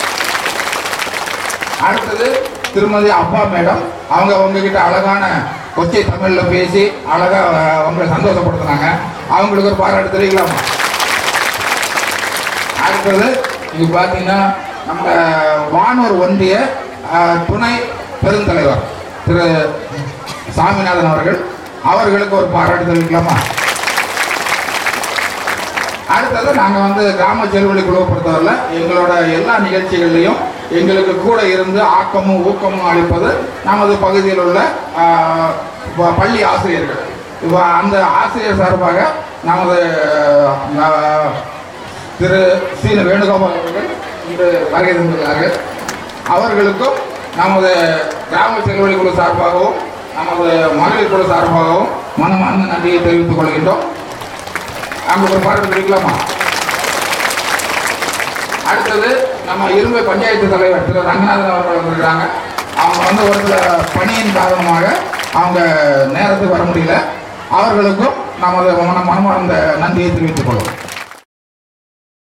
அடுத்தது திருமதி அப்பா மேடம் அவங்க உங்ககிட்ட அழகான கொச்சை தமிழ்ல பேசி அழகா அஹ், உங்களை சந்தோஷப்படுத்துனாங்க அவங்களுக்கு ஒரு பாராட்டு தெரிவிக்கலாமா அடுத்தது இங்க பாத்தீங்கன்னா நம்ம வானூர் ஒன்றிய அஹ், துணை பெருந்தலைவர் திரு சாமிநாதன் அவர்கள் அவர்களுக்கு ஒரு பாராட்டு தெரிவிக்கலாமா அடுத்தது நாங்கள் வந்து கிராம செல்வழி குழுவை பொறுத்தவரையில் எங்களோட எல்லா நிகழ்ச்சிகள்லையும் எங்களுக்கு கூட இருந்து ஆக்கமும் ஊக்கமும் அளிப்பது நமது பகுதியில் உள்ள ஆஹ், ப- பள்ளி ஆசிரியர்கள் இப்போ அந்த ஆசிரியர் சார்பாக நமது ஆஹ், திரு சீன வேணுகோபால் அவர்கள் இன்று வருகை தந்துள்ளார்கள் அவர்களுக்கும் நமது கிராம செல்வழி குழு சார்பாகவும் நமது மகளிர் குழு சார்பாகவும் மனமார்ந்த நன்றியை தெரிவித்துக் கொள்கின்றோம் அங்க ஒரு பாடல் தெரிவிக்கலாமா அடுத்தது நம்ம இரும்பை பஞ்சாயத்து தலைவர் திரு ரங்கநாதன் அவர்கள் வந்திருக்காங்க அவங்க வந்து ஒரு சில பணியின் காரணமாக அவங்க நேரத்துக்கு வர முடியல அவர்களுக்கும் நமது மன மனமார்ந்த நன்றியை தெரிவித்துக் கொள்வோம்